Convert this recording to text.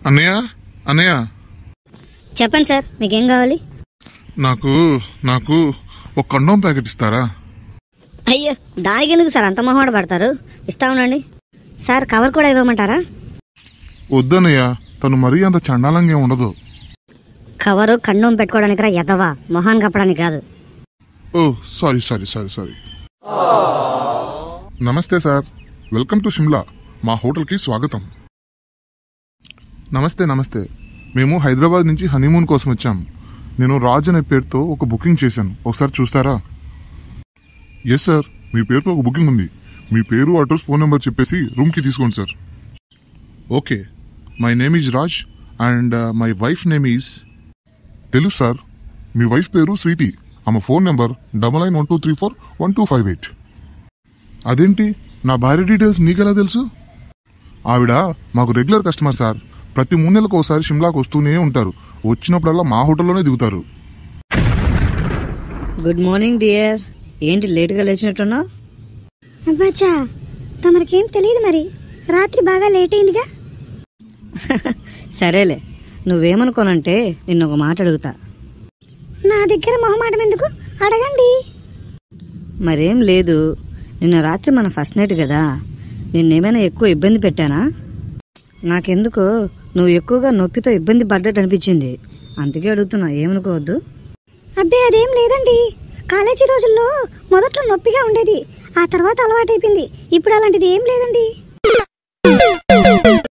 అన్నయ్య అన్నయ్య చెప్పండి సార్ మీకేం కావాలి నాకు నాకు ఒక కండోమ్ ప్యాకెట్ ఇస్తారా అయ్యో దానికి ఎందుకు సార్ అంత మొహమాట పడతారు ఇస్తా ఉండండి సార్ కవర్ కూడా ఇవ్వమంటారా వద్దన్నయ్య తను మరీ అంత చండాలంగా ఉండదు కవరు కన్నం పెట్టుకోవడానికి రా ఎదవా మొహాన్ కప్పడానికి కాదు oh sorry sorry sorry sorry నమస్తే సార్ వెల్కమ్ టు షిమ్లా మా హోటల్కి స్వాగతం నమస్తే నమస్తే మేము హైదరాబాద్ నుంచి హనీమూన్ కోసం వచ్చాం నేను రాజ్ అనే పేరుతో ఒక బుకింగ్ చేశాను ఒకసారి చూస్తారా ఎస్ సార్ మీ పేరుతో ఒక బుకింగ్ ఉంది మీ పేరు అడ్రస్ ఫోన్ నెంబర్ చెప్పేసి రూమ్కి తీసుకోండి sir okay my name is Raj and my wife name is తెలుసు సార్ మీ వైఫ్ పేరు స్వీటీ ఆమె phone number double nine one two three four one two five eight అదేంటి నా భార్య డీటెయిల్స్ నీకెలా తెలుసు ఆవిడ మాకు రెగ్యులర్ కస్టమర్ సార్ ప్రతి మూడు నెలలకు ఒకసారి షిమ్లాకు వస్తూనే ఉంటారు వచ్చినప్పుడల్లా మా హోటల్లోనే దిగుతారు గుడ్ మార్నింగ్ డియర్ ఏంటి లేటుగా లేచినట్టున్నా అబ్బాచా తమరికేం తెలియదు మరి రాత్రి బాగా లేట్ అయిందిగా సరేలే నువ్వేమనుకోనంటే నిన్న ఒక మాట అడుగుతా నా దగ్గర మొహమాటం ఎందుకు అడగండి మరేం లేదు నిన్న రాత్రి మన ఫస్ట్ నైట్ కదా నిన్నేమైనా ఎక్కువ ఇబ్బంది పెట్టానా నాకెందుకో నువ్వు ఎక్కువగా నొప్పితో ఇబ్బంది పడ్డట్టు అనిపించింది అందుకే అడుగుతున్నా ఏమనుకోవద్దు అబ్బే అదేం లేదండి కాలేజీ రోజుల్లో మొదట్లో నొప్పిగా ఉండేది ఆ తర్వాత అలవాటైపోయింది ఇప్పుడు అలాంటిది ఏం లేదండి